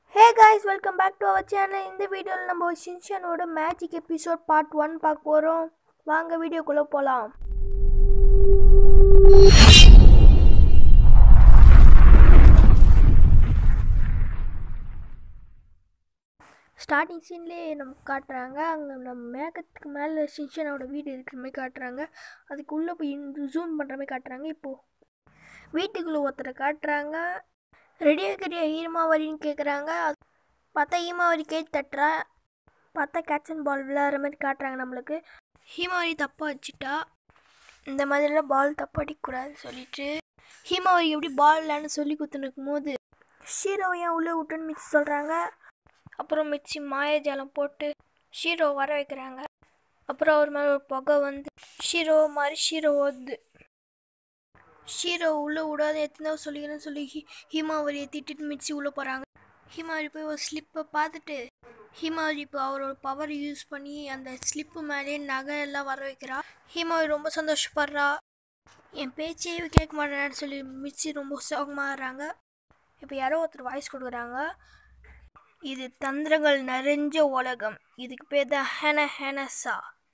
hey guys welcome back to our channel இந்த வீடியோவில் நம்ம ஷின்ஷனோட மேஜிக் எபிசோட் பார்ட் ஒன் பார்க்க போகிறோம் வாங்க வீடியோக்குள்ளே போகலாம் ஸ்டார்டிங் சீன்லேயே நமக்கு காட்டுறாங்க அங்கே நம்ம மேகத்துக்கு மேலே ஷின்ஷனோட வீடு இருக்கிற மாதிரி காட்டுறாங்க அதுக்குள்ளே போய் ஜூம் பண்ணுற மாதிரி காட்டுறாங்க இப்போது வீட்டுக்குள்ளே ஒருத்தரை காட்டுறாங்க ரெடி ஆகிறியா ஈரமாவரின்னு கேட்குறாங்க பார்த்தா ஹீமாவரி கேட் தட்டுறா பார்த்தா கேட்ச் அண்ட் பால் விளையாடுற மாதிரி காட்டுறாங்க நம்மளுக்கு ஹீமாவரி தப்பாக வச்சுட்டா இந்த மாதிரிலாம் பால் தப்பு அடிக்கக்கூடாதுன்னு சொல்லிட்டு ஹீமாவரி எப்படி பால் இல்லைன்னு சொல்லி கொடுத்துன்னு போது ஷீரோவை ஏன் உள்ளே விட்டுன்னு மிச்சி சொல்கிறாங்க அப்புறம் மிச்சி மாயஜாலம் போட்டு ஷீரோ வர வைக்கிறாங்க அப்புறம் அவர் மேலே ஒரு புகை வந்து ஷீரோ மாதிரி ஷீரோ ஓடுது ஷீரோ உள்ளே விடாத எத்தனை சொல்லிக்கிறேன்னு சொல்லி ஹி ஹீமாவரியை திட்டிட்டு மிச்சி உள்ளே போகிறாங்க ஹிமாவரி போய் ஒரு ஸ்லிப்பை பார்த்துட்டு ஹிமாவரி இப்போ அவரோட பவர் யூஸ் பண்ணி அந்த ஸ்லிப்பு மேலேயே நகை எல்லாம் வர வைக்கிறா ஹிமாவரி ரொம்ப சந்தோஷப்படுறா என் பேச்சே கேட்க மாட்டேன்னு சொல்லி மிச்சி ரொம்ப சோகமாகறாங்க இப்போ யாரோ ஒருத்தர் வாய்ஸ் கொடுக்குறாங்க இது தந்திரங்கள் நிறைஞ்ச உலகம் இதுக்கு பேர் தான் ஹென ஹெனசா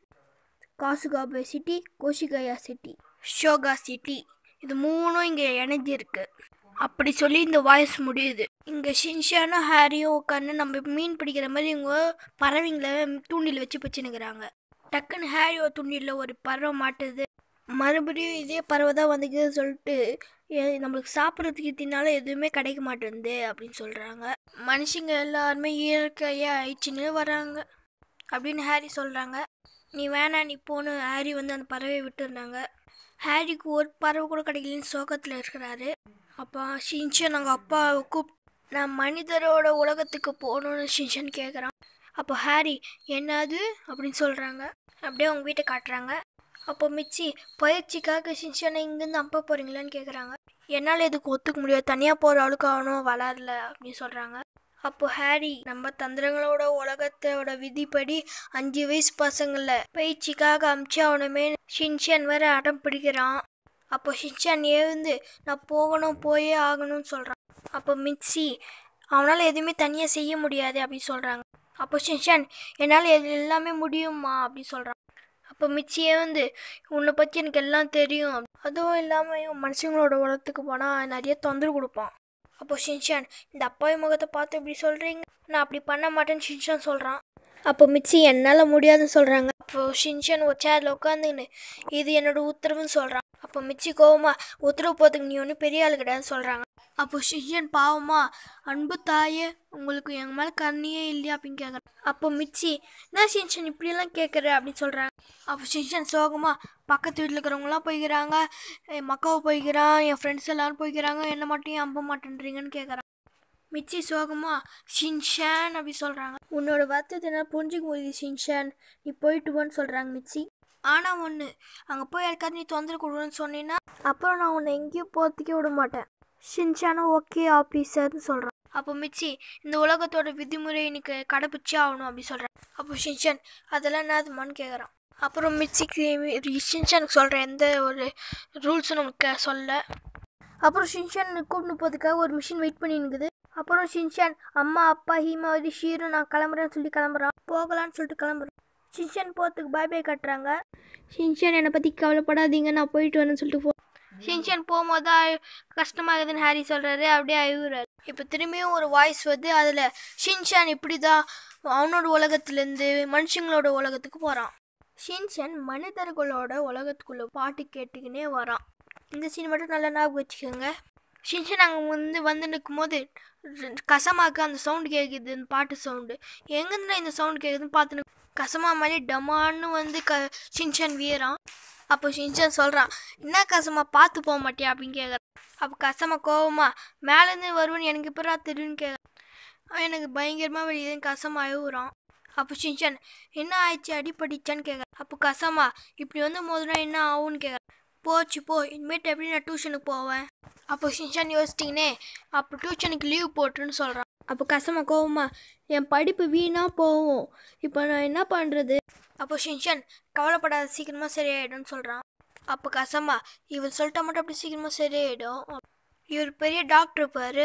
Kasukabe city Koshigaya city Soka city இது மூணும் இங்கே இணைஞ்சிருக்கு அப்படி சொல்லி இந்த வாய்ஸ் முடியுது இங்கே ஷின்ஷானும் ஹாரியும் உட்காந்து நம்ம மீன் பிடிக்கிற மாதிரி இவங்க பறவைங்களை தூண்டில் வச்சு பிடிச்சினுக்கிறாங்க டக்குன்னு ஹாரியோ தூண்டிலில் ஒரு பறவை மாட்டுது மறுபடியும் இதே பறவை தான் வந்துக்குதுன்னு சொல்லிட்டு எ- நம்மளுக்கு சாப்பிட்றதுக்கு தின்னாலும் எதுவுமே கிடைக்க மாட்டேங்குது அப்படின்னு சொல்கிறாங்க மனுஷங்க எல்லாருமே இயற்கையாக ஆயிடுச்சுன்னு வராங்க அப்படின்னு ஹாரி சொல்கிறாங்க நீ வேணாம் நீ போன்னு ஹாரி வந்து அந்த பறவையை விட்டுருந்தாங்க ஹாரிக்கு ஒரு பறவை கூட கிடைக்கலன்னு சோகத்தில் இருக்கிறாரு அப்போ ஷின்ஷன் நாங்கள் அப்பாவை கூப் நான் மனிதரோட உலகத்துக்கு போகணும்னு ஷின்ஷன் கேட்குறான் அப்போ ஹாரி என்னது அப்படின்னு சொல்கிறாங்க அப்படியே அவங்க வீட்டை காட்டுறாங்க அப்போ மிச்சி பயிற்சிக்காக ஷின்ஷனை இங்கேருந்து அனுப்ப போகிறீங்களான்னு கேட்குறாங்க என்னால் இதுக்கு ஒத்துக்க முடியாது தனியாக போகிற அளவுக்கு அவனும் வளரல அப்படின்னு சொல்கிறாங்க அப்போ ஹாரி நம்ம தந்திரங்களோட உலகத்தோட விதிப்படி அஞ்சு வயசு பசங்கள பயிற்சிக்காக அமிச்சு அவனுமே ஷின்ஷன் வேற அடம் பிடிக்கிறான் அப்போ ஷின்ஷான் எழுந்து நான் போகணும் போயே ஆகணும்னு சொல்கிறான் அப்போ மிக்சி அவனால் எதுவுமே தனியாக செய்ய முடியாது அப்படின்னு சொல்கிறாங்க அப்போ ஷின்ஷான் என்னால் எது எல்லாமே முடியுமா அப்படின்னு சொல்கிறான் அப்போ மிச்சியே வந்து உன்னை பற்றி எனக்கு எல்லாம் தெரியும் அதுவும் இல்லாமல் இவன் மனுஷங்களோட உலகத்துக்கு போனால் நிறைய தொந்தரவு கொடுப்பான் அப்போ ஷின்ஷான் இந்த அப்பாவி முகத்தை பார்த்து இப்படி சொல்கிறீங்க நான் அப்படி பண்ண மாட்டேன்னு ஷின்ஷான் சொல்கிறான் அப்போ மிச்சி என்னால் முடியாதுன்னு சொல்கிறாங்க அப்போ ஷின்ஷான் ஒரு சேரில் உட்காந்துன்னு இது என்னோட உத்தரவுன்னு சொல்கிறான் அப்போ மிச்சி கோவமா உத்தரவு போகிறதுக்கு நீ ஒன்றும் பெரிய ஆள் கிடையாதுன்னு சொல்கிறாங்க அப்போ ஷின்ஷான் பாவமா அன்பு தாயே உங்களுக்கு எங்கள் மேலே கண்ணியே இல்லையா அப்படின்னு கேட்குறேன் அப்போ மிச்சி என்ன ஷின்ஷான் இப்படியெல்லாம் கேட்குற அப்படின்னு சொல்கிறாங்க அப்போ ஷின்ஷான் சோகமா பக்கத்து வீட்டில் இருக்கிறவங்களாம் போய்க்கிறாங்க என் மக்காவை போய்க்கிறான் என் ஃப்ரெண்ட்ஸ் எல்லாரும் போய்க்கிறாங்க என்ன மட்டும் ஏன் அம்ப மாட்டேன்றீங்கன்னு கேட்குறான் மிச்சி சோகமா ஷின்ஷான் அப்படி சொல்கிறாங்க உன்னோட வருத்தத்தை என்னால் புரிஞ்சுக்க முடியுது ஷின்ஷான் நீ போயிட்டு வான்னு சொல்கிறாங்க மிச்சி ஆனால் ஒன்று அங்கே போய் யாருக்காவது நீ தொந்தரவு கொடுன்னு சொன்னீங்கன்னா அப்புறம் நான் உன்னை எங்கேயும் போகிறதுக்கே விட மாட்டேன் ஷின்ஷானும் ஓகே ஆஃபீஸர்னு சொல்கிறான் அப்போ மிச்சி இந்த உலகத்தோட விதிமுறை எனக்கு கடைப்பிடிச்சே ஆகணும் அப்படி சொல்கிறேன் அப்போ ஷின்ஷான் அதெல்லாம் என்னதுமான்னு கேட்குறான் அப்புறம் மிச்சிக்கு ஷின்ஷானுக்கு சொல்கிற எந்த ஒரு ரூல்ஸும் நமக்கு சொல்ல அப்புறம் ஷின்ஷான் கூப்பிட்டு போகிறதுக்காக ஒரு மிஷின் வெயிட் பண்ணி நிற்குது அப்புறம் ஷின்ஷான் அம்மா அப்பா ஹீமாவதி ஷீரு நான் கிளம்புறேன்னு சொல்லி கிளம்புறான் போகலான்னு சொல்லிட்டு கிளம்புறான் ஷின்ஷான் போகிறதுக்கு பாய் பாய் கட்டுறாங்க ஷின்ஷான் என்னை பற்றி கவலைப்படாதீங்க நான் போயிட்டு வரேன்னு சொல்லிட்டு போ ஷின்ஷான் போகும்போது தான் கஷ்டமாகுதுன்னு ஹாரி சொல்கிறாரு அப்படியே அழுகுறாரு இப்போ திரும்பியும் ஒரு வாய்ஸ் வருது அதில் ஷின்ஷான் இப்படி தான் அவனோட உலகத்துலேருந்து மனுஷங்களோட உலகத்துக்கு போகிறான் ஷின்ஷான் மனிதர்களோட உலகத்துக்குள்ளே பாட்டு கேட்டுக்கினே வரான் இந்த சீன் மட்டும் நல்லா ஞாபகம் வச்சுக்கோங்க ஷின்ஷன் அங்கே வந்து வந்து நிற்கும்போது கசமாக்கு அந்த சவுண்டு கேட்குது இந்த பாட்டு சவுண்டு எங்கேருந்து இந்த சவுண்டு கேட்குதுன்னு பார்த்து நிக்கு- கசமா மாதிரி டமான்னு வந்து க ஷின்ஷன் வீறான் அப்போ ஷின்ஷன் சொல்கிறான் என்ன கசமா பார்த்து போக மாட்டியா அப்படின்னு கேட்குறான் அப்போ கசமா கோவமா மேலேருந்து வருவேன்னு எனக்கு இப்போ தெரியும்னு கேட்குறான் அவன் எனக்கு பயங்கரமாக வெளியே கசமா அழுகுறான் அப்போ ஷின்ஷன் என்ன ஆயிடுச்சு அடிப்படிச்சான்னு கேட்குறான் அப்போ கசமா இப்படி வந்து மோதுனா என்ன ஆகும்னு கேட்குறான் போச்சு போ இனிமேட்டு எப்படி நான் டியூஷனுக்கு போவேன் அப்போ ஷின்ஷான் யோசிச்சிங்கனே அப்போ டியூஷனுக்கு லீவ் போட்டுன்னு சொல்கிறான் அப்போ கசமா கோவமா என் படிப்பு வீணாக போகும் இப்போ நான் என்ன பண்ணுறது அப்போ ஷின்ஷான் கவலைப்படாத சீக்கிரமாக சரியாயிடும்னு சொல்கிறான் அப்போ கசமா இவர் சொல்லிட்டா மட்டும் அப்படி சீக்கிரமாக சரியாயிடும் இவர் பெரிய டாக்டர் பாரு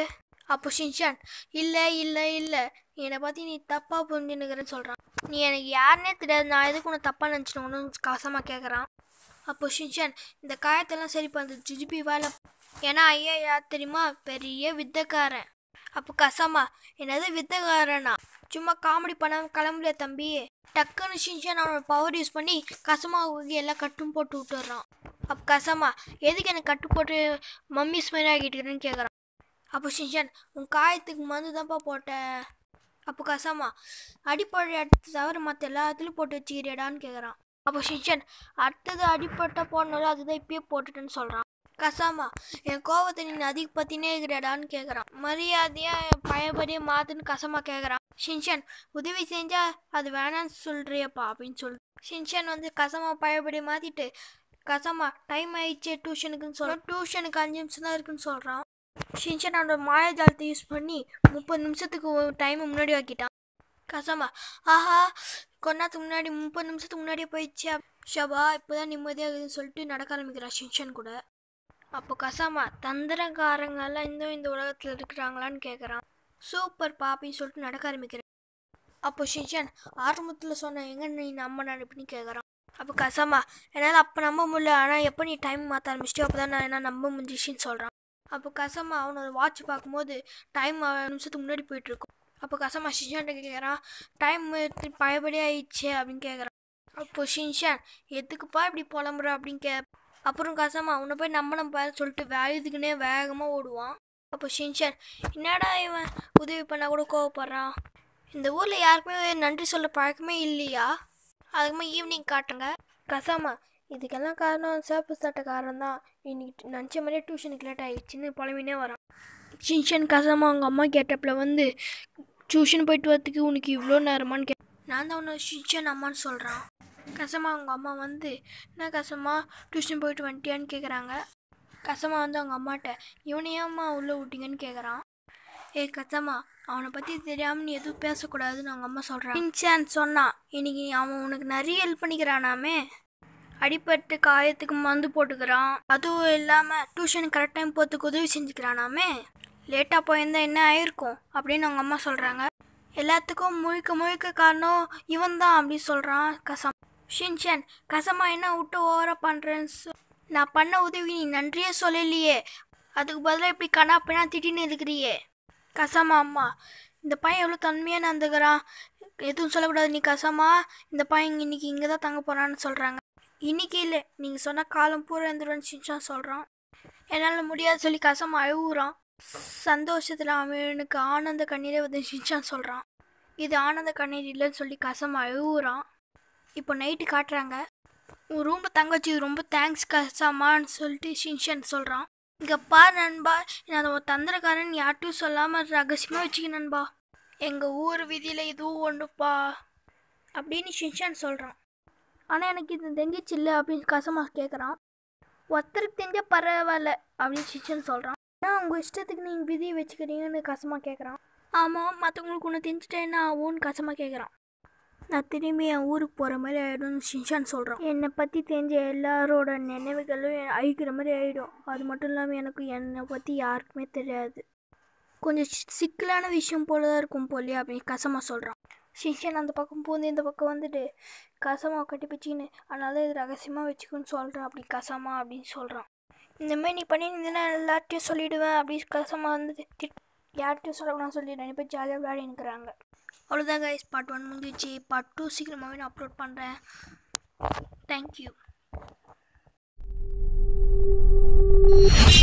அப்போ ஷின்ஷான் இல்லை இல்லை இல்லை என்னை பற்றி நீ தப்பாக புரிஞ்சுன்னுக்கிறேன்னு சொல்கிறான் நீ எனக்கு யாருன்னே தெரியாது நான் எதுக்கு உன்னை தப்பாக நினச்சினு காசமாக கேட்குறான் அப்போ ஷின்ஷான் இந்த காயத்தெல்லாம் சரி பண்ணுறது ஜுஜுபி வேலை ஏன்னா ஐயா யார் தெரியுமா பெரிய வித்தக்காரன் அப்போ கசமா என்னது வித்தக்காரனா சும்மா காமெடி பண்ணாம கிளம்புல தம்பி டக்குன்னு ஷின்ஷான் அவனோட பவர் யூஸ் பண்ணி கசமாவுக்கு எல்லாம் கட்டும் போட்டு விட்டுறான் அப்போ கசமா எதுக்கு எனக்கு கட்டு போட்டு மம்மி ஸ்மெல் ஆகிட்டுக்கிறேன்னு கேட்குறான் அப்போ ஷின்ஷான் உன் காயத்துக்கு மருந்து தான்ப்பா போட்டேன் அப்போ கசமா அடிப்படை அடுத்து தவிர மற்ற எல்லாத்துலேயும் போட்டு வச்சுக்கிறியடான்னு கேட்குறான் அப்போ ஷின்ஷான் அடுத்தது அடிப்பட்ட போடணும்ல அதுதான் இப்பயே போட்டுட்டேன்னு சொல்கிறான் கசாமா என் கோவத்தை நீ அதிக பற்றினே இருக்கிறடான்னு கேட்குறான் மரியாதையாக என் பயபடியே மாத்துன்னு கசமா கேட்குறான் ஷின்ஷான் உதவி செஞ்சா அது வேணான்னு சொல்கிறியப்பா அப்படின்னு சொல்லு ஷின்ஷான் வந்து கசமா பயபடியே மாற்றிட்டு கசமா டைம் ஆயிடுச்சு டியூஷனுக்குன்னு சொல்கிறான் டியூஷனுக்கு அஞ்சு நிமிஷம் தான் இருக்குன்னு சொல்கிறான் ஷின்ஷான் அவனோட மாயாஜாலத்தை யூஸ் பண்ணி முப்பது நிமிஷத்துக்கு டைம் முன்னாடி ஆக்கிட்டான் கசமா ஆஹா கொஞ்ச நேரத்துக்கு முன்னாடி முப்பது நிமிஷத்துக்கு முன்னாடியே போயிடுச்சு ஷபா இப்போதான் நிம்மதியாக இருக்குதுன்னு சொல்லிட்டு நடக்க ஆரம்பிக்கிறான் ஷின்ஷான் கூட அப்போ கசாமா தந்திரக்காரங்கெல்லாம் இன்னும் இந்த உலகத்தில் இருக்கிறாங்களான்னு கேட்குறான் சூப்பர் பாப்பின்னு சொல்லிட்டு நடக்க ஆரம்பிக்கிறேன் அப்போ ஷின்ஷான் ஆரம்பத்தில் சொன்ன எங்க நீ நம்ப அப்படின்னு கேட்குறான் அப்போ கசாமா என்னால் அப்போ நம்ப முடியல ஆனால் எப்போ நீ டைம் மாற்ற ஆரம்பிச்சிட்டோ அப்போ தான் நான் என்ன நம்ப முடிஞ்சிச்சின்னு சொல்கிறான் அப்போ கசமா அவனோட வாட்ச் பார்க்கும்போது டைம் நிமிஷத்துக்கு முன்னாடி போயிட்டுருக்கும் அப்போ கசமா ஷின்ஷான்ட்ட கேட்குறான் டைம் பழையபடி ஆயிடுச்சு அப்படின்னு கேட்குறான் அப்போ ஷின்ஷான் எதுக்குப்பா இப்படி புலம்புற அப்படின்னு கே அப்புறம் கசமா அவனை போய் நம்பணும் பாரு சொல்லிட்டு வேலைக்குன்னே வேகமாக ஓடுவான் அப்போ ஷின்ஷான் என்னடா இவன் உதவி பண்ணால் கூட கோவப்படுறான் இந்த ஊரில் யாருக்குமே நன்றி சொல்ல பழக்கமே இல்லையா அதுக்குமே ஈவினிங் காட்டுங்க கசாமா இதுக்கெல்லாம் காரணம் சேப்பு சட்டக்காரன் தான் இன்னைக்கு நினச்ச மாதிரியே டியூஷனுக்கு லேட் ஆகிடுச்சின்னு புலம்பினே வரான் ஷின்ஷன் கசாமா அவங்க அம்மா கேட்டப்பில் வந்து டியூஷன் போயிட்டு வரதுக்கு உனக்கு இவ்வளோ நேரமான்னு கே நான் தான் உன்னை ஷின்ஷன் அம்மான்னு சொல்கிறான் கசமா அவங்க அம்மா வந்து என்ன கசமா டியூஷன் போயிட்டு வந்துட்டியான்னு கேட்குறாங்க கசமா வந்து அவங்க அம்மாட்ட இவனை ஏம்மா உள்ளே விட்டீங்கன்னு கேட்குறான் ஏய் கசமா அவனை பற்றி தெரியாமல் நீ எதுவும் பேசக்கூடாதுன்னு அவங்க அம்மா சொல்கிறான் ஷின்சான் சொன்னான் இன்னைக்கு அவன் உனக்கு நிறைய ஹெல்ப் பண்ணிக்கிறானாமே அடிபட்டு காயத்துக்கு மருந்து போட்டுக்கிறான் அதுவும் இல்லாமல் டியூஷனுக்கு கரெக்ட் டைம் போகிறதுக்கு உதவி செஞ்சுக்கிறானாமே லேட்டாக போயிருந்தா என்ன ஆயிருக்கும் அப்படின்னு அவங்க அம்மா சொல்கிறாங்க எல்லாத்துக்கும் முழுக்க முழுக்க காரணம் இவன் தான் அப்படின்னு சொல்கிறான் கசம் ஷின்ஷன் கசமா என்ன விட்டு ஓவரா பண்ணுறேன்னு சொ- நான் பண்ண உதவி நீ நன்றியே சொல்லலையே அதுக்கு பதிலாக இப்படி கனா பின்னா திட்டின்னு இருக்கிறியே கசமா அம்மா இந்த பையன் எவ்வளோ தன்மையாக நடந்துக்கிறான் எதுவும் சொல்லக்கூடாது நீ கசமா இந்த பையன் இன்னைக்கு இங்கே தான் தங்க போகிறான்னு சொல்கிறாங்க இன்னைக்கு இல்லை நீங்கள் சொன்ன காலம் பூரா இருந்துருன்னு ஷின்ஷான் சொல்கிறான் என்னால் முடியாது சொல்லி கசமா அழுகுறான் சந்தோஷத்தில் அவனுக்கு ஆனந்த கண்ணீரை வந்து ஷின்ஷான் சொல்கிறான் இது ஆனந்த கண்ணீர் இல்லைன்னு சொல்லி கசம் அழுகுறான் இப்போ நைட்டு காட்டுறாங்க உன் ரூமில் தங்கச்சி ரொம்ப தேங்க்ஸ் கசாமான்னு சொல்லிட்டு ஷின்ஷான் சொல்கிறான் இங்கே பார் நண்பா நான் ஒரு தந்திரக்காரன் யார்ட்டும் சொல்லாமல் ரகசியமாக வச்சுக்க நண்பா எங்கள் ஊர் விதியில் இதுவும் ஒன்றுப்பா அப்படின்னு ஷின்ஷான் சொல்கிறான் ஆனால் எனக்கு இது தெரிஞ்சிச்சு இல்லை அப்படின்னு கசமா கேட்குறான் ஒருத்தருக்கு தெரிஞ்ச பரவாயில்ல அப்படின்னு ஷின்ஷான் சொல்கிறான் ஆனால் உங்கள் இஷ்டத்துக்கு நீங்கள் விதியை வச்சுக்கிறீங்கன்னு கசமாக கேட்குறான் ஆமாம் மற்றவங்களுக்கு ஒன்று தெரிஞ்சுட்டா என்ன ஆகும்னு கசமாக கேட்குறான் நான் திரும்பி என் ஊருக்கு போகிற மாதிரி ஆகிடும்னு ஷின்ஷான் சொல்கிறான் என்னை பற்றி தெரிஞ்ச எல்லாரோட நினைவுகளும் எ- அழிக்கிற மாதிரி ஆகிடும் அது மட்டும் இல்லாமல் எனக்கு என்னை பற்றி யாருக்குமே தெரியாது கொஞ்சம் சி- சிக்கலான விஷயம் போல தான் இருக்கும் போலியே அப்படின்னு கசமாக சொல்கிறான் ஷின்ஷான் அந்த பக்கம் பூந்து இந்த பக்கம் வந்துட்டு கசமாக கட்டி பிச்சின்னு அதனால இது ரகசியமாக வச்சுக்குன்னு சொல்கிறேன் அப்படி கசமா அப்படின்னு சொல்கிறான் இந்த மாதிரி நீ பண்ணியிருந்தேன்னா எல்லார்ட்டையும் சொல்லிவிடுவேன் அப்படி கசமாக வந்து திட் யார்கிட்டையும் சொல்லக்கூடாது சொல்லிடுறேன் இப்போ ஜாலியாக விளையாடி நிற்கிறாங்க அவ்வளோதான் கைஸ் பார்ட் ஒன் முடிஞ்சிச்சு பார்ட் டூ சீக்கிரமாகவே நான் அப்லோட் பண்ணுறேன் தேங்க்யூ